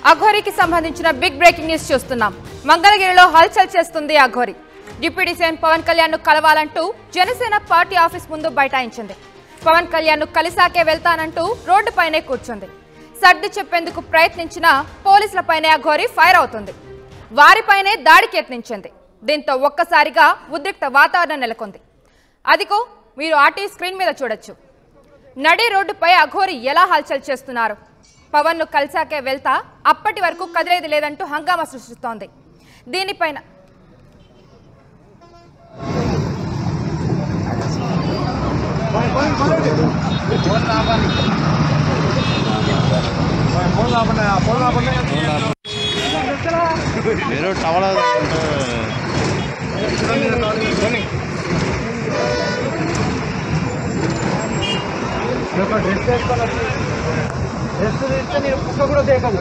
అఘోరికి సంబంధించిన big breaking news చూస్తున్నాం మంగళగిరిలో హల్చల్ చేస్తుంది అఘోరి డిప్యూటీ సీఎం పవన్ కళ్యాణ్ ను కలవాలంటూ జనసేన పార్టీ ఆఫీస్ ముందు బైఠాయించింది పవన్ కళ్యాణ్ ను కలిసాకే వెళ్తానంటూ రోడ్డుపైనే కూర్చుంది సర్ది చెప్పేందుకు ప్రయత్నించిన పోలీసులపైనే అఘోరి ఫైర్ అవుతుంది వారిపైనే దాడికి యత్నించింది దీంతో ఒక్కసారిగా ఉద్రిక్త వాతావరణం నెలకొంది అదిగో మీరు ఆర్టీ స్క్రీన్ మీద చూడొచ్చు నడి రోడ్డుపై అఘోరి ఎలా హల్చల్ చేస్తున్నారు పవన్ ను కలిసాకే వెళ్తా అప్పటి వరకు కదిలేది లేదంటూ హంగామా సృష్టిస్తోంది దీనిపైన మీరు టవల్ అంటే డ్రెస్ వేసుకొని వచ్చి డ్రెస్ తీస్తే నేను కుక్క కూడా దేకదు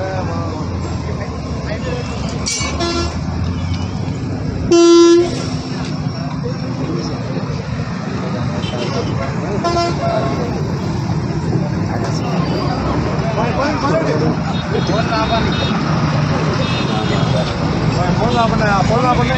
ఫోన్ కాకుండా ఫోన్ కాకుండా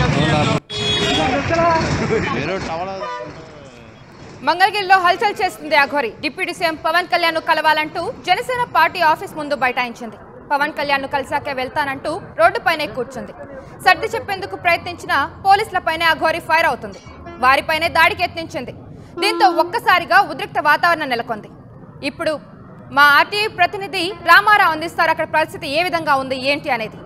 మీరు టవల్ మంగళగిరిలో హల్చల్ చేస్తుంది అఘోరి డిప్యూటీ సీఎం పవన్ కళ్యాణ్ ను కలవాలంటూ జనసేన పార్టీ ఆఫీస్ ముందు బైఠాయించింది పవన్ కళ్యాణ్ ను కలిసాకే వెళ్తానంటూ రోడ్డుపైనే కూర్చుంది సర్ది చెప్పేందుకు ప్రయత్నించిన పోలీసులపైనే అఘోరి ఫైర్ అవుతుంది వారిపైనే దాడికి యత్నించింది దీంతో ఒక్కసారిగా ఉద్రిక్త వాతావరణం నెలకొంది ఇప్పుడు మా ఆర్టీఐ ప్రతినిధి రామారావు అందిస్తారు అక్కడ పరిస్థితి ఏ విధంగా ఉంది ఏంటి అనేది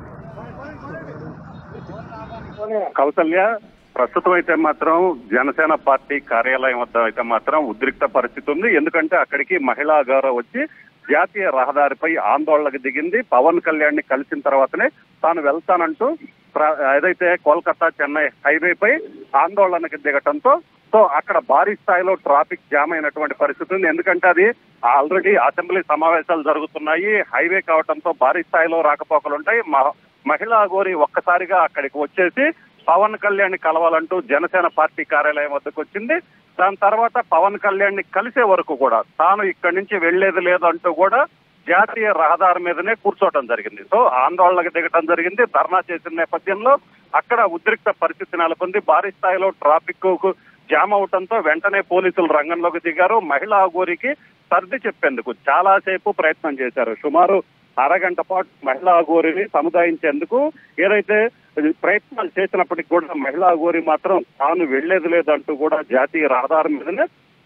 కౌసల్య ప్రస్తుతం అయితే మాత్రం జనసేన పార్టీ కార్యాలయం వద్ద అయితే మాత్రం ఉద్రిక్త పరిస్థితి ఉంది ఎందుకంటే అక్కడికి మహిళా గౌరవ వచ్చి జాతీయ రహదారిపై ఆందోళనకు దిగింది పవన్ కళ్యాణ్ ని కలిసిన తర్వాతనే తాను వెళ్తానంటూ ప్ర- ఏదైతే కోల్కతా చెన్నై హైవే పై ఆందోళనకు దిగటంతో సో అక్కడ భారీ స్థాయిలో ట్రాఫిక్ జామ్ అయినటువంటి పరిస్థితి ఉంది ఎందుకంటే అది ఆల్రెడీ అసెంబ్లీ సమావేశాలు జరుగుతున్నాయి హైవే కావడంతో భారీ స్థాయిలో రాకపోకలు ఉంటాయి మ- మహిళా గోరి ఒక్కసారిగా అక్కడికి వచ్చేసి పవన్ కళ్యాణ్ ని కలవాలంటూ జనసేన పార్టీ కార్యాలయం వద్దకు వచ్చింది దాని తర్వాత పవన్ కళ్యాణ్ ని కలిసే వరకు కూడా తాను ఇక్కడి నుంచి వెళ్లేది లేదు అంటూ కూడా జాతీయ రహదారి మీదనే కూర్చోవడం జరిగింది సో ఆందోళనకు దిగటం జరిగింది ధర్నా చేసిన నేపథ్యంలో అక్కడ ఉద్రిక్త పరిస్థితి నెలకొంది భారీ స్థాయిలో ట్రాఫిక్ కు జామ్ అవటంతో వెంటనే పోలీసులు రంగంలోకి దిగారు మహిళా గోరికి సర్ది చెప్పేందుకు చాలా సేపు ప్రయత్నం చేశారు సుమారు అరగంట పాటు మహిళా గోరిని సముదాయించేందుకు ఏదైతే ప్రయత్నాలు చేసినప్పటికీ కూడా మహిళా గోరి మాత్రం తాను వెళ్లేది లేదంటూ కూడా జాతీయ రహదారి మీదనే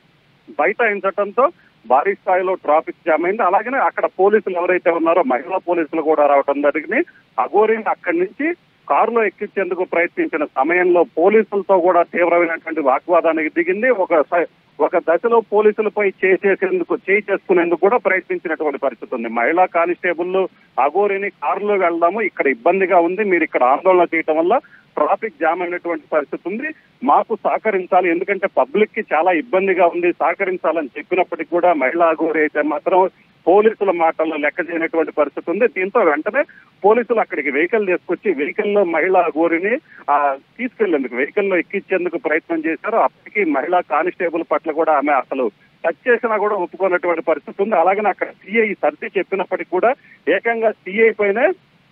బైఠాయించడంతో భారీ స్థాయిలో ట్రాఫిక్ జామ్ అయింది అలాగనే అక్కడ పోలీసులు ఎవరైతే ఉన్నారో మహిళా పోలీసులు కూడా రావడం జరిగింది అఘోరిని అక్కడి నుంచి కారులో ఎక్కించేందుకు ప్రయత్నించిన సమయంలో పోలీసులతో కూడా తీవ్రమైనటువంటి వాగ్వాదానికి దిగింది ఒక స- ఒక దశలో పోలీసులపై చేసేసేందుకు చేయి చేసుకునేందుకు కూడా ప్రయత్నించినటువంటి పరిస్థితి ఉంది మహిళా కానిస్టేబుల్ అఘోరిని కారులో వెళ్దాము ఇక్కడ ఇబ్బందిగా ఉంది మీరు ఇక్కడ ఆందోళన చేయటం వల్ల ట్రాఫిక్ జామ్ అయినటువంటి పరిస్థితి ఉంది మాకు సహకరించాలి ఎందుకంటే పబ్లిక్ కి చాలా ఇబ్బందిగా ఉంది సహకరించాలని చెప్పినప్పటికీ కూడా మహిళా అఘోరి అయితే మాత్రం పోలీసుల మాటల్లో లెక్క చేయనటువంటి పరిస్థితి ఉంది దీంతో వెంటనే పోలీసులు అక్కడికి వెహికల్ తీసుకొచ్చి వెహికల్ లో మహిళా గోరిని ఆ, తీసుకెళ్లేందుకు వెహికల్ లో ఎక్కించేందుకు ప్రయత్నం చేశారు అప్పటికి మహిళా కానిస్టేబుల్ పట్ల కూడా ఆమె అసలు టచ్ చేసినా కూడా ఒప్పుకున్నటువంటి పరిస్థితి ఉంది అలాగనే అక్కడ సిఐ సర్ది చెప్పినప్పటికీ కూడా ఏకంగా సిఐ పైనే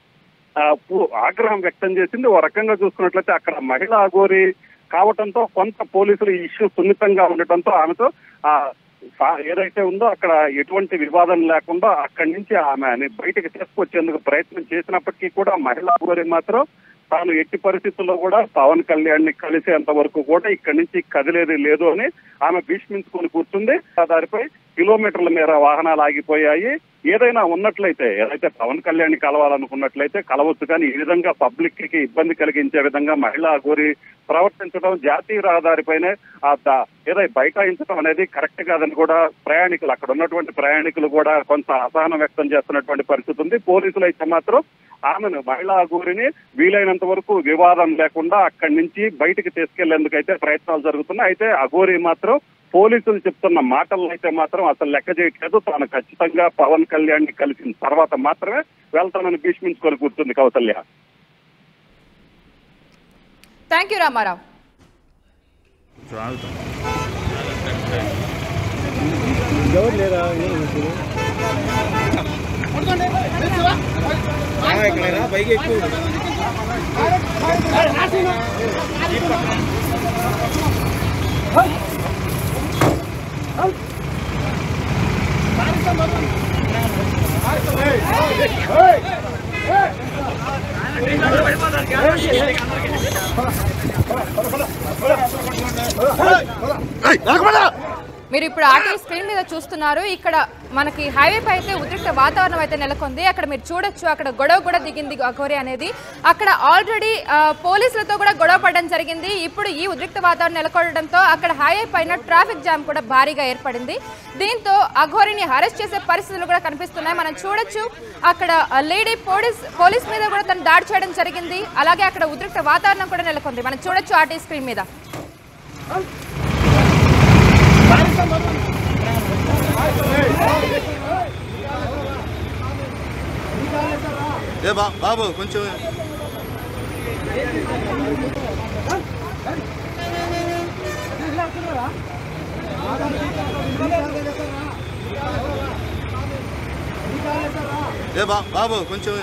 ఆ, పు- ఆగ్రహం వ్యక్తం చేసింది ఓ రకంగా చూసుకున్నట్లయితే అక్కడ మహిళా అఘోరి కావటంతో కొంత పోలీసులు ఈ ఇష్యూ సున్నితంగా ఉండటంతో ఆమెతో ఆ సా- ఏదైతే ఉందో అక్కడ ఎటువంటి వివాదం లేకుండా అక్కడి నుంచి ఆమె బయటకు తీసుకొచ్చేందుకు ప్రయత్నం చేసినప్పటికీ కూడా మహిళా అఘోరి మాత్రం తాను ఎట్టి పరిస్థితుల్లో కూడా పవన్ కళ్యాణ్ ని కలిసేంత వరకు కూడా ఇక్కడి నుంచి కదిలేది లేదు అని ఆమె భీష్మించుకొని కూర్చుంది దారిపై కిలోమీటర్ల మేర వాహనాలు ఆగిపోయాయి ఏదైనా ఉన్నట్లయితే ఏదైతే పవన్ కళ్యాణ్ ని కలవాలనుకున్నట్లయితే కలవచ్చు కానీ ఈ విధంగా పబ్లిక్ కి ఇబ్బంది కలిగించే విధంగా మహిళా గోరి ప్రవర్తించడం జాతీయ రహదారిపైనే ఆ ద- ఏదైతే బైఠాయించడం అనేది కరెక్ట్ కాదని కూడా ప్రయాణికులు అక్కడ ఉన్నటువంటి ప్రయాణికులు కూడా కొంత అసహనం వ్యక్తం చేస్తున్నటువంటి పరిస్థితి ఉంది పోలీసులు అయితే మాత్రం ఆమెను మహిళా గోరిని వీలైనంత వరకు వివాదం లేకుండా అక్కడి నుంచి బయటికి తీసుకెళ్లేందుకు అయితే ప్రయత్నాలు జరుగుతున్నాయి అయితే అఘోరి మాత్రం పోలీసులు చెప్తున్న మాటలను అయితే మాత్రం అసలు లెక్క చేయట్లేదు తాను ఖచ్చితంగా పవన్ కళ్యాణ్ ని కలిసిన తర్వాత మాత్రమే వెళ్తానని భీష్మించుకొని కూర్చుంది కౌసల్య థ్యాంక్ యూ రామారావు ఎవరు లేరా ఎక్కడైనా పైకి ఎక్కువ మీరు ఇప్పుడు ఆర్టీవీ స్క్రీన్ మీద చూస్తున్నారు ఇక్కడ మనకి హైవే పై అయితే ఉద్రిక్త వాతావరణం అయితే నెలకొంది అక్కడ మీరు చూడొచ్చు అక్కడ గొడవ కూడా దిగింది అఘోరి అనేది అక్కడ ఆల్రెడీ పోలీసులతో కూడా గొడవ పడడం జరిగింది ఇప్పుడు ఈ ఉద్రిక్త వాతావరణం నెలకొనడంతో అక్కడ హైవే పైన ట్రాఫిక్ జామ్ కూడా భారీగా ఏర్పడింది దీంతో అఘోరిని అరెస్ట్ చేసే పరిస్థితులు కూడా కనిపిస్తున్నాయి మనం చూడొచ్చు అక్కడ లేడీ పోలీస్ పోలీస్ మీద కూడా తను దాడి చేయడం జరిగింది అలాగే అక్కడ ఉద్రిక్త వాతావరణం కూడా నెలకొంది మనం చూడొచ్చు ఆర్టీవీ స్క్రీన్ మీద ఏ బా బాబు కొంచెం ఏ బా బాబు కొంచెం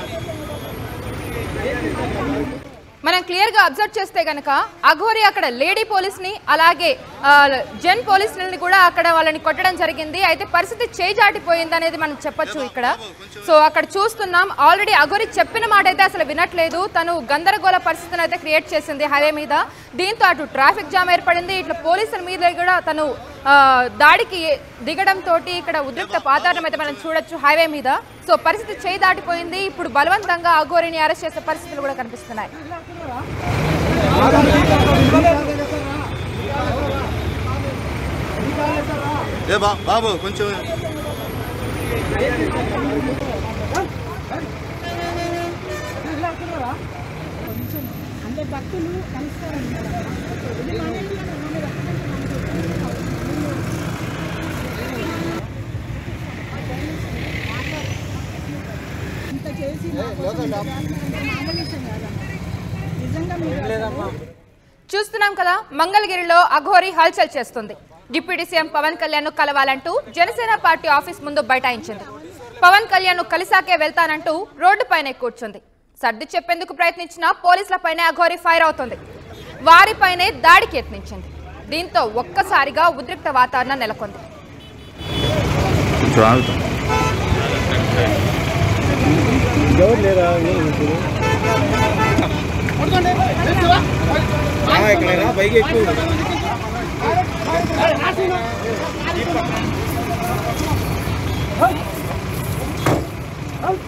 మనం క్లియర్ గా అబ్జర్వ్ చేస్తే గనక అఘోరి అక్కడ లేడీ పోలీస్ ని అలాగే ఆ, జెన్ పోలీసులని కూడా అక్కడ వాళ్ళని కొట్టడం జరిగింది అయితే పరిస్థితి చేజాటిపోయింది అనేది మనం చెప్పొచ్చు ఇక్కడ సో అక్కడ చూస్తున్నాం ఆల్రెడీ అఘోరి చెప్పిన మాట అయితే అసలు వినట్లేదు తను గందరగోళ పరిస్థితిని అయితే క్రియేట్ చేసింది హైవే మీద దీంతో అటు ట్రాఫిక్ జామ్ ఏర్పడింది ఇట్లా పోలీసుల మీద కూడా తను ఆ, దాడికి దిగడం తోటి ఇక్కడ ఉద్రిక్త వాతావరణం అయితే మనం చూడొచ్చు హైవే మీద సో పరిస్థితి చేయి దాటిపోయింది ఇప్పుడు బలవంతంగా అఘోరిని అరెస్ట్ చేసే పరిస్థితులు కూడా కనిపిస్తున్నాయి ఏ బా బాబు కొంచెం అంటే భక్తులు నమస్కారం ఇంత చేసి మా కోసం ఇంత చేయాలంటే మామూలు విషయం కాదమ్మా నిజంగా మీరు చూస్తున్నాం కదా మంగళగిరిలో అఘోరి హల్చల్ చేస్తుంది డిప్యూటీ సీఎం పవన్ కళ్యాణ్ ను కలవాలంటూ జనసేన పార్టీ ఆఫీస్ ముందు బైఠాయించింది పవన్ కళ్యాణ్ ను కలిసాకే వెళ్తానంటూ రోడ్డుపైనే కూర్చుంది సర్ది చెప్పేందుకు ప్రయత్నించిన పోలీసులపైనే అఘోరి ఫైర్ అవుతుంది వారిపైనే దాడికి యత్నించింది దీంతో ఒక్కసారిగా ఉద్రిక్త వాతావరణం నెలకొంది కొంచెం ఆగుతాం ఎవరు లేరా ఎక్కడైనా పైకి ఎక్కువ ఆ